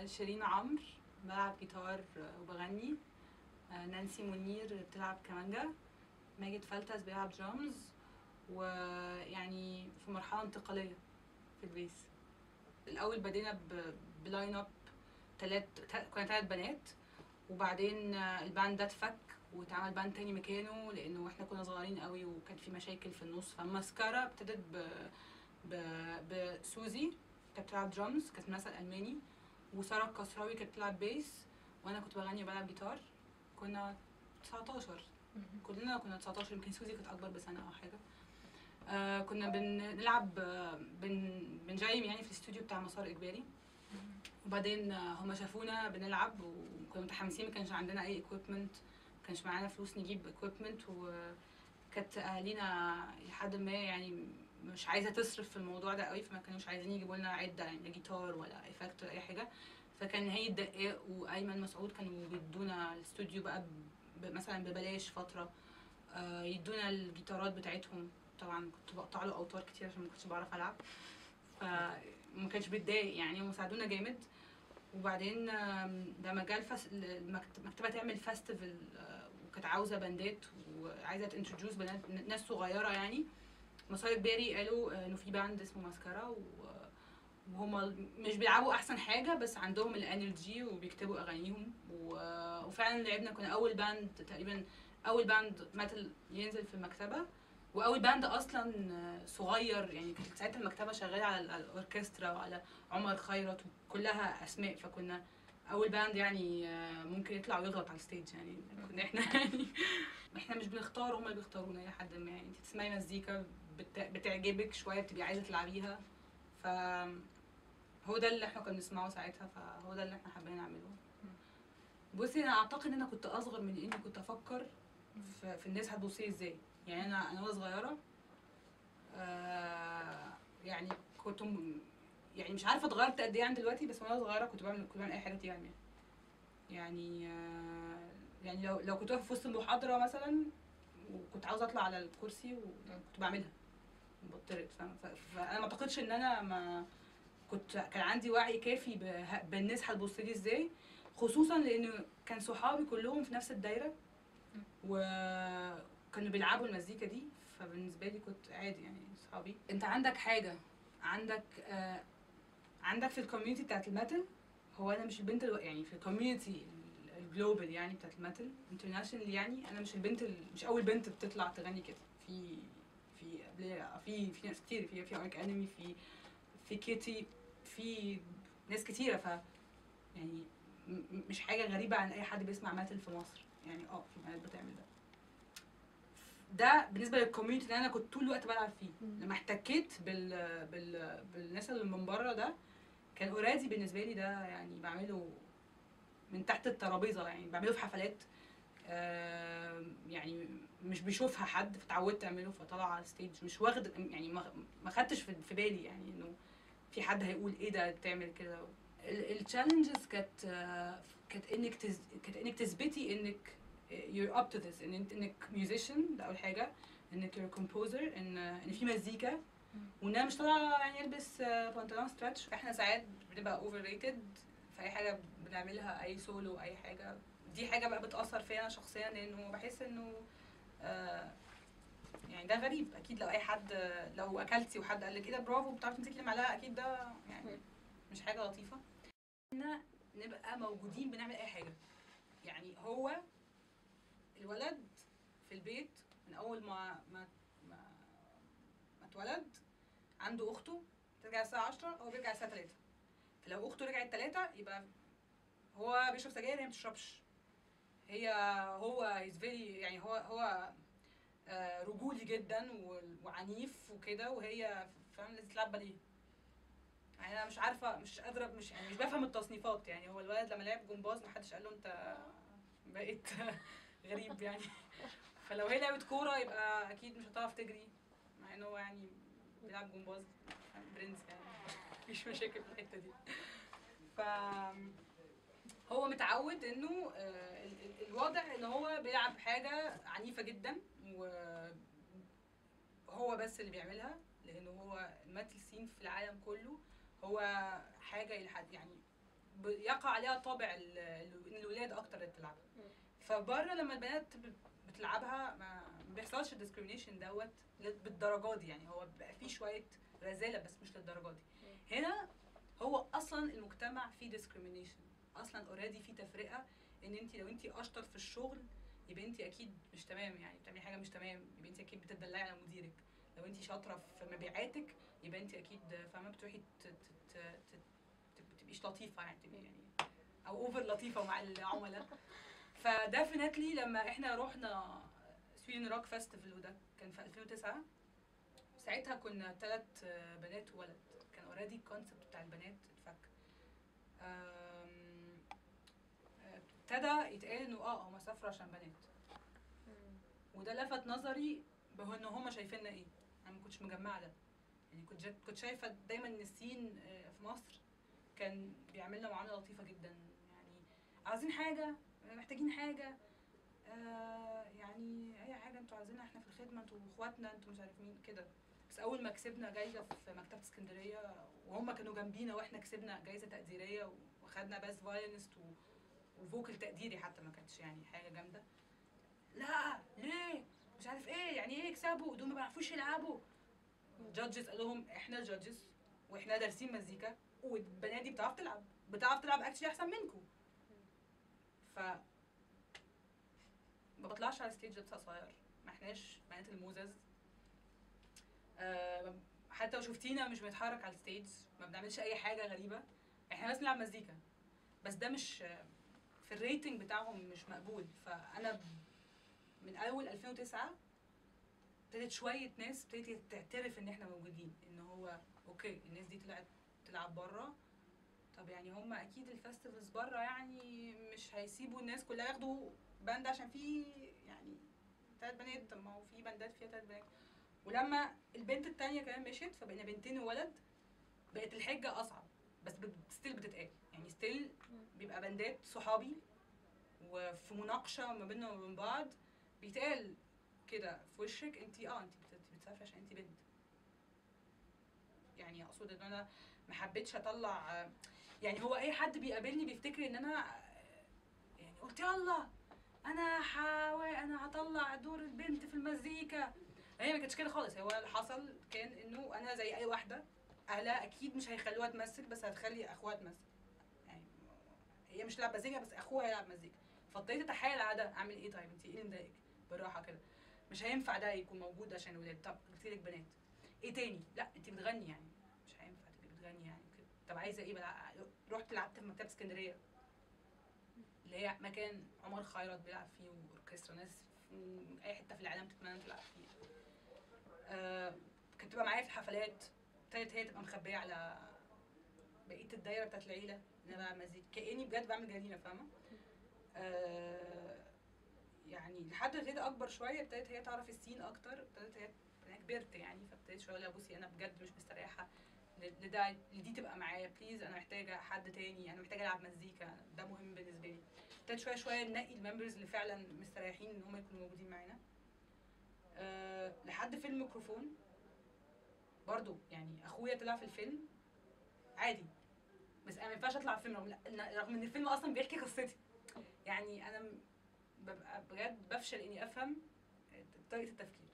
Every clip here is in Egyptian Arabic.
شيرين عمرو بلعب جيتار وبغني آه، نانسي منير بتلعب كمانجا ماجد فلتس بيلعب درامز ويعني في مرحلة انتقالية في البيس الأول بدينا ب- بلاين اب تلات تا- كنا تلات بنات وبعدين آه، الباند ده اتفك واتعمل باند تاني مكانه لانه احنا كنا صغيرين قوي وكان في مشاكل في النص فماسكارا ابتدت ب ب بسوزي كانت بتلعب درامز كانت مثل الماني وساره الكسراوي كانت بتلعب بيس وانا كنت بغني وبلعب جيتار كنا 19 كلنا كنا 19 يمكن سوزي كانت اكبر بسنه او حاجه آه كنا بنلعب آه، بن بنجايم يعني في الاستوديو بتاع مسار اجباري وبعدين آه، هما شافونا بنلعب وكنا متحمسين ما كانش عندنا اي اكويبمنت ما كانش معانا فلوس نجيب اكويبمنت وكانت اهالينا لحد ما يعني مش عايزه تصرف في الموضوع ده قوي فما كانوش عايزين يجيبوا لنا عده يعني لا جيتار ولا افكت ولا اي حاجه فكان هي الدقاق وايمن مسعود كانوا بيدونا الاستوديو بقى ب- مثلا ببلاش فتره آه، يدونا الجيتارات بتاعتهم طبعا كنت بقطع له اوتار كتير عشان ما كنتش بعرف العب فما كانش بيتضايق يعني وساعدونا جامد وبعدين آم، لما جه الفس... المكت- المكتبه تعمل فestival آه، وكانت عاوزه باندات وعايزه تنتروديوس بنات ناس صغيره يعني مسار اجباري قالوا آه، انه في باند اسمه ماسكارا و... وهما مش بيلعبوا احسن حاجه بس عندهم الانرجي وبيكتبوا اغانيهم و... وفعلا لعبنا كنا اول باند تقريبا اول باند ميتال ينزل في المكتبه واول باند اصلا آه، صغير يعني كانت ساعتها المكتبه شغاله على على الاوركسترا وعلى عمر خيرت كلها اسماء فكنا اول باند يعني آه، ممكن يطلع ويغلط على الستيج يعني كنا احنا يعني احنا مش بنختار هما اللي بيختارونا الى حد ما يعني انت تسمعي مزيكا بت- بتعجبك شويه بتبقي عايزه تلعبيها ف هو ده اللي احنا كنا بنسمعه ساعتها فهو ده اللي احنا حابين نعمله بصي انا اعتقد ان انا كنت اصغر من اني كنت افكر في, في الناس هتبص لي ازاي يعني انا انا وانا صغيره آه يعني كنت م- يعني مش عارفه اتغيرت قد ايه عن دلوقتي بس وانا صغيره كنت بعمل كنت بعمل اي حاجه تيجي على دماغي. يعني آه يعني لو لو كنت واقفه في وسط المحاضره مثلا وكنت عاوزه اطلع على الكرسي وكنت بعملها بطرت فاهمة؟ ف- فانا ما اعتقدش ان انا ما كنت كان عندي وعي كافي به- بالناس هتبص لي ازاي خصوصا لان كان صحابي كلهم في نفس الدايره وكانوا بيلعبوا المزيكا دي فبالنسبه لي كنت عادي يعني صحابي انت عندك حاجه عندك آه عندك في الكوميونتي بتاعت الميتال هو انا مش البنت الو... يعني في الكوميونتي الجلوبال يعني بتاعت الميتال انترناشونال يعني انا مش البنت ال... مش اول بنت بتطلع تغني كده في في قبل- في في ناس كتير في في ارك انمي في في كيتي في ناس كتيره ف يعني م- م- مش حاجه غريبه عن اي حد بيسمع ميتال في مصر يعني اه في بنات بتعمل ده ده بالنسبه للكوميونتي اللي انا كنت طول الوقت بلعب فيه مم. لما احتكيت بال... بال... بالناس اللي من بره ده كان اوريدي بالنسبه لي ده يعني بعمله من تحت الترابيزه يعني بعمله في حفلات آم، يعني مش بيشوفها حد فتعودت اعمله فطلع على الستيج مش واخد يعني ما ما خدتش في في بالي يعني انه في حد هيقول ايه ده تعمل كده التشالنجز كانت آه، كانت انك تز... كانت انك تثبتي انك you're up to this ان انت انك musician ده اول حاجه انك you're a composer ان ان في مزيكا وان انا مش طالعه يعني البس آه، بنطلون ستريتش احنا ساعات بنبقى اوفر ريتد في اي حاجه بنعملها اي سولو اي حاجه دي حاجه بقى بتاثر فيا انا شخصيا لانه بحس انه آه يعني ده غريب اكيد لو اي حد لو اكلتي وحد قال لي كده برافو بتعرفي تمسكي المعلقه اكيد ده يعني مش حاجه لطيفه ان نبقى موجودين بنعمل اي حاجه يعني هو الولد في البيت من اول ما ما ما, ما اتولد عنده اخته ترجع الساعه 10 هو بيرجع الساعه 3 فلو اخته رجعت 3 يبقى هو بيشرب سجاير هي ما بتشربش هي هو از فيري يعني هو هو آه، رجولي جدا و- وعنيف وكده وهي فاهم لازم تلعب باليه يعني انا مش عارفه مش قادره مش يعني مش بفهم التصنيفات يعني هو الولد لما لعب جمباز محدش قال له انت بقيت غريب يعني فلو هي لعبت كوره يبقى اكيد مش هتعرف تجري مع ان هو يعني بيلعب جمباز برنس يعني مفيش مشاكل في الحته دي ف هو متعود انه آه، ال- ال- الواضح ان هو بيلعب حاجه عنيفه جدا وهو بس اللي بيعملها لانه هو الماتل سين في العالم كله هو حاجه الى حد يعني ب- يقع عليها طابع ال- ال- ان الولاد اكتر اللي بتلعبها مم. فبره لما البنات ب- بتلعبها ما ما بيحصلش الديسكريميشن دوت ل- بالدرجات دي يعني هو بقى فيه شويه رزاله بس مش للدرجات دي هنا هو اصلا المجتمع فيه ديسكريميشن اصلا اوريدي فيه تفرقه ان انت لو انت اشطر في الشغل يبقى انت اكيد مش تمام يعني بتعملي حاجه مش تمام يبقى انت اكيد بتدلعي على مديرك لو انت شاطره في مبيعاتك يبقى انت اكيد فاهمه بتروحي ت- ت- ت- ت- ت- تبقيش لطيفه يعني تبقي يعني او اوفر لطيفه مع العملاء فديفنتلي لما احنا رحنا سويدن روك فيستيفال وده كان في 2009 ساعتها كنا ثلاث بنات وولد كان اوريدي الكونسبت بتاع البنات اتفك أم، ابتدى يتقال انه اه هم سافروا عشان بنات وده لفت نظري بهو ان هم شايفيننا ايه انا ما كنتش مجمعه ده يعني كنت جا- كنت شايفه دايما ان السين آه، في مصر كان بيعملنا معامله لطيفه جدا يعني عايزين حاجه محتاجين حاجه آه يعني اي حاجه انتوا عايزينها احنا في الخدمه انتوا اخواتنا انتوا مش عارف مين كده بس اول ما كسبنا جايزه في مكتبه اسكندريه وهم كانوا جنبينا واحنا كسبنا جايزه تقديريه وخدنا باس فايلنست وفوكل تقديري حتى ما كانتش يعني حاجه جامده لا ليه مش عارف ايه يعني ايه يكسبوا دول ما بيعرفوش يلعبوا الجادجز قال لهم احنا الجادجز واحنا دارسين مزيكا والبنات دي بتعرف تلعب بتعرف تلعب اكشلي احسن منكم ف ما بطلعش على الستيج لسه صغير ما احناش بنات الموزز آه حتى لو شفتينا مش بنتحرك على الستيج ما بنعملش اي حاجه غريبه احنا بس بنلعب مزيكا بس ده مش في الريتنج بتاعهم مش مقبول فانا ب- من اول 2009 ابتدت شويه ناس ابتدت تعترف ان احنا موجودين ان هو اوكي الناس دي طلعت تلعب بره طب يعني هم اكيد الفستيفالز بره يعني مش هيسيبوا الناس كلها ياخدوا باند عشان في يعني تلات بنات طب ما هو في باندات فيها تلات بنات ولما البنت التانية كمان مشيت فبقينا بنتين وولد بقت الحجة أصعب بس ستيل بتتقال يعني ستيل بيبقى باندات صحابي وفي مناقشة ما بيننا وما بين بعض بيتقال كده في وشك انت اه انت بت- بتسافري عشان انت بنت يعني اقصد ان انا ما حبيتش اطلع يعني هو اي حد بيقابلني بيفتكر ان انا يعني قلت يلا انا حاول انا هطلع دور البنت في المزيكا هي ما كانتش كده خالص هو اللي حصل كان انه انا زي اي واحده اهلها اكيد مش هيخلوها تمثل بس هتخلي اخوها تمثل يعني هي مش تلعب مزيكا بس اخوها يلعب مزيكا فاضطريت اتحايل على ده اعمل ايه طيب انت ايه اللي مضايقك بالراحه كده مش هينفع ده يكون موجود عشان ولاد طب قلت لك بنات ايه تاني لا انت بتغني يعني مش هينفع تبقي بتغني يعني كده طب عايزه ايه بقى رحت لعبت في مكتبه اسكندريه اللي هي مكان عمر خيرت بيلعب فيه واوركسترا ناس في اي حته في العالم تتمنى تلعب فيه آه كانت تبقى معايا في الحفلات ابتدت هي تبقى مخبيه على بقيه الدايره بتاعت العيله ان انا بعمل مزيكا كاني بجد بعمل جريمه فاهمه آه يعني لحد ما ابتديت اكبر شويه ابتدت هي تعرف السين اكتر ابتدت هي انا كبرت يعني فابتديت شويه لا بصي انا بجد مش مستريحه ل- لده لدي تبقى معايا بليز انا محتاجه حد تاني انا محتاجه العب مزيكا ده مهم بالنسبه لي ابتديت شويه شويه ننقي الممبرز اللي فعلا مستريحين ان هم يكونوا موجودين معانا أه لحد فيلم ميكروفون برضو يعني اخويا طلع في الفيلم عادي بس انا ما ينفعش اطلع في الفيلم رغم, رغم ان الفيلم اصلا بيحكي قصتي يعني انا م- ببقى بجد بفشل اني افهم طريقه التفكير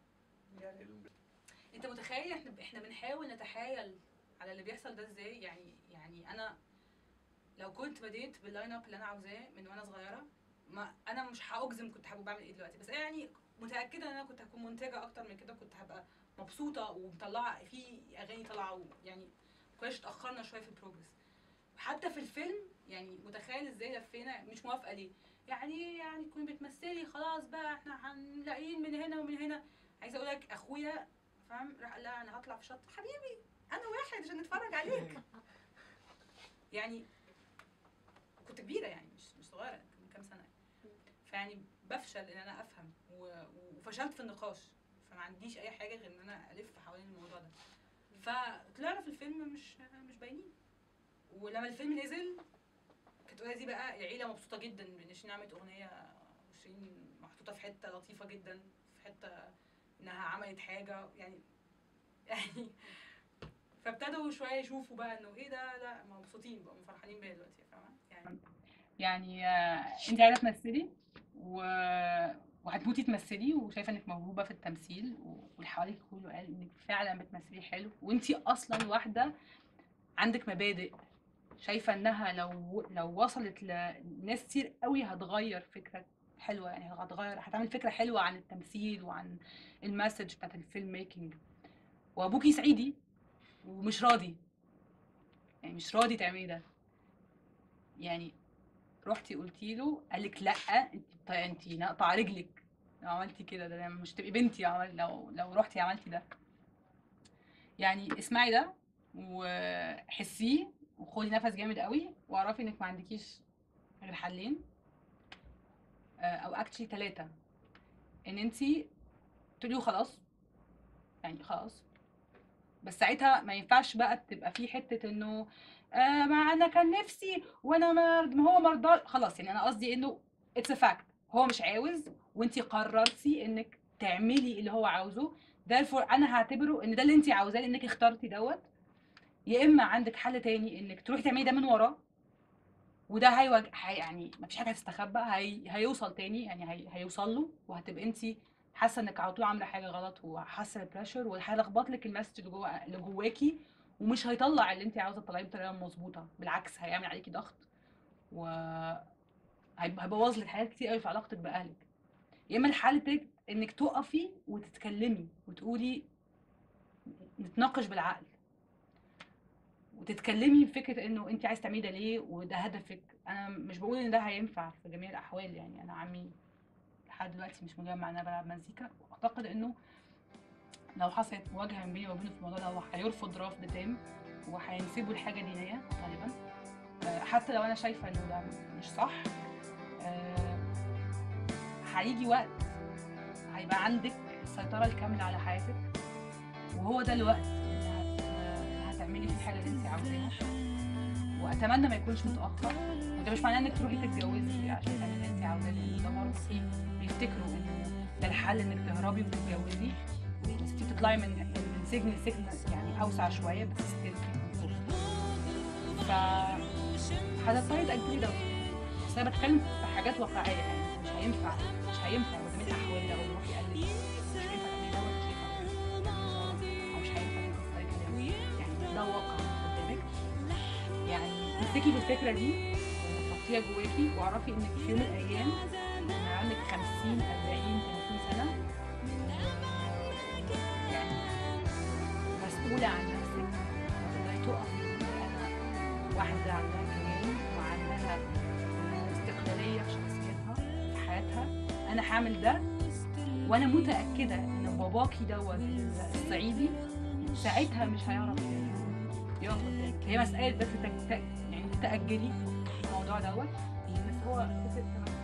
انت متخيل احنا احنا بنحاول نتحايل على اللي بيحصل ده ازاي يعني يعني انا لو كنت بديت باللاين اب اللي انا عاوزاه من وانا صغيره ما انا مش هاجزم كنت هبقى بعمل ايه دلوقتي بس يعني متاكده ان انا كنت هكون منتجه اكتر من كده كنت هبقى مبسوطه ومطلعه في اغاني طالعه يعني كويس اتاخرنا شويه في البروجرس حتى في الفيلم يعني متخيل ازاي لفينا مش موافقه ليه يعني إيه يعني تكوني بتمثلي خلاص بقى احنا هنلاقيين من هنا ومن هنا عايزه اقول لك اخويا فاهم راح قال لها انا هطلع في شط حبيبي انا واحد عشان نتفرج عليك يعني كنت كبيره يعني مش مش صغيره من كام سنه فيعني بفشل ان انا افهم و- وفشلت في النقاش فما عنديش اي حاجه غير ان انا الف حوالين الموضوع ده فطلعنا في الفيلم مش مش باينين ولما الفيلم نزل كانت اولادي بقى العيله مبسوطه جدا بان شيرين عملت اغنيه وشيرين محطوطه في حته لطيفه جدا في حته انها عملت حاجه يعني يعني فابتدوا شويه يشوفوا بقى انه ايه ده لا مبسوطين بقوا فرحانين بيا دلوقتي فاهمه يعني يعني آه، انت عايزه تمثلي و... وهتموتي تمثلي وشايفه انك موهوبه في التمثيل و- واللي حواليك كله قال انك فعلا بتمثلي حلو وانت اصلا واحده عندك مبادئ شايفه انها لو لو وصلت لناس كتير قوي هتغير فكره حلوه يعني هتغير هتعمل فكره حلوه عن التمثيل وعن المسج بتاعت الفيلم ميكنج وابوكي صعيدي ومش راضي يعني مش راضي تعملي ده يعني رحتي قلتي له قال لك لا انت انت ناقطه رجلك لو عملتي كده ده مش تبقي بنتي عمل لو لو رحتي عملتي ده يعني اسمعي ده وحسيه وخدي نفس جامد قوي واعرفي انك ما عندكيش غير حلين آه، او اكشلي ثلاثه ان انت تقولي له خلاص يعني خلاص بس ساعتها ما ينفعش بقى تبقى في حته انه آه ما انا كان نفسي وانا ما ما هو مرضى خلاص يعني انا قصدي انه اتس فاكت هو مش عاوز وانت قررتي انك تعملي اللي هو عاوزه therefore انا هعتبره ان ده اللي انت عاوزاه لانك اخترتي دوت يا اما عندك حل تاني انك تروحي تعملي ده من وراه وده هيوج... هي يعني ما فيش حاجه هتستخبى هي... هيوصل تاني يعني هي... هيوصل له وهتبقى انت حاسه انك على طول عامله حاجه غلط وحاسه بالبريشر وهيلخبط لك المسج اللي جوه اللي جواكي ومش هيطلع اللي انت عاوزه تطلعيه بطريقه مظبوطه بالعكس هيعمل عليكي ضغط و هيب- هيبوظ لك حاجات كتير قوي في علاقتك باهلك يا اما الحل التالت انك تقفي وتتكلمي وتقولي نتناقش بالعقل وتتكلمي بفكره انه انت عايز تعملي ده ليه وده هدفك انا مش بقول ان ده هينفع في جميع الاحوال يعني انا عمي لحد دلوقتي مش مجمع ان انا بلعب مزيكا واعتقد انه لو حصلت مواجهه ما بيني وبينه في الموضوع ده هو هيرفض رفض تام وهينسبوا الحاجه دينيه غالبا آه، حتى لو انا شايفه انه ده مش صح آه، هيجي وقت هيبقى عندك السيطره الكامله على حياتك وهو ده الوقت اللي هت- اللي هتعملي فيه الحاجه اللي انت عاوزاها واتمنى ما يكونش متاخر وده مش معناه انك تروحي تتجوزي عشان تعملي اللي انت عاوزاه لان ده برضه في بيفتكروا انه ده الحل انك تهربي وتتجوزي بس انت تطلعي من من سجن لسجن يعني اوسع شويه بس ستيل ف هتضطري تاجلي ده بس انا بتكلم في حاجات واقعيه يعني مش هينفع مش هينفع قدام الاحوال ده ويروح يقلد مش هينفع تعملي ده ولا مش هينفع او مش هينفع تكسري كلام يعني ده واقع قدامك يعني امسكي في الفكره دي وحطيها جواكي واعرفي انك في يوم من الايام لما عندك 50 40 30 سنه يعني مسؤوله عن نفسك وتقدري تقفي تقولي انا واحده عندها كيان وعندها استقلاليه في شخصيتها في حياتها انا هعمل ده وانا متاكده ان باباكي دوت الصعيدي ساعتها مش هيعرف يقف قدامك هي مساله بس تك... تك... يعني تاجلي الموضوع دوت بس هو فكره كمان